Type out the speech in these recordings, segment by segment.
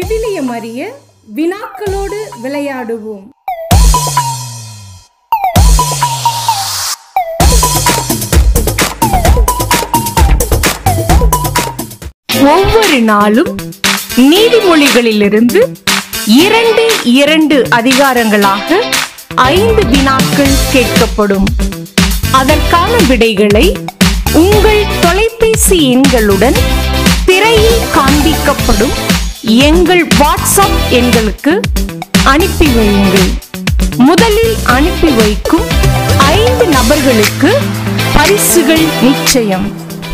விவிலியம் அறிய வினாக்களோடு விளையாடுவோம் ஒவ்வொரு நாளும் நீதிமொழிகளிலிருந்து இரண்டு இரண்டு அதிகாரங்களாக ஐந்து வினாக்கள் கேட்கப்படும் அதற்கான விடைகளை உங்கள் தொலைபேசி எண்களுடன் திரையில் காண்பிக்கப்படும் எங்கள் வாட்ஸ்அப் எண்களுக்கு அனுப்பி வையுங்கள் முதலில் அனுப்பி வைக்கும் ஐந்து நபர்களுக்கு பரிசுகள் நிச்சயம்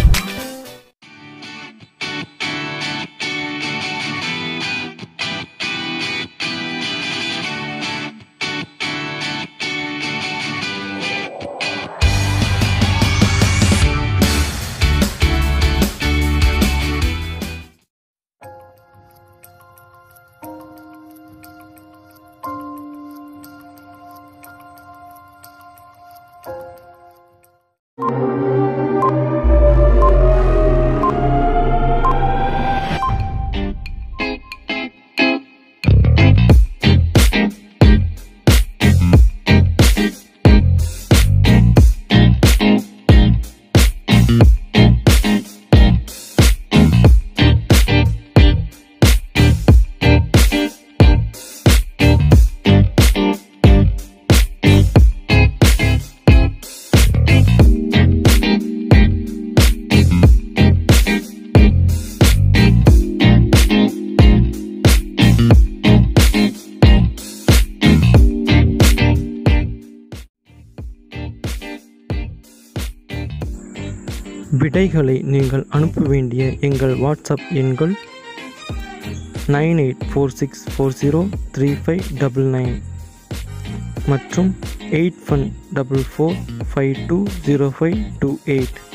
விடைகளை நீங்கள் அனுப்ப வேண்டிய எங்கள் வாட்ஸ்அப் எண்கள் nine eight four six four zero three five double nine மற்றும் eight one double four five two zero five two eight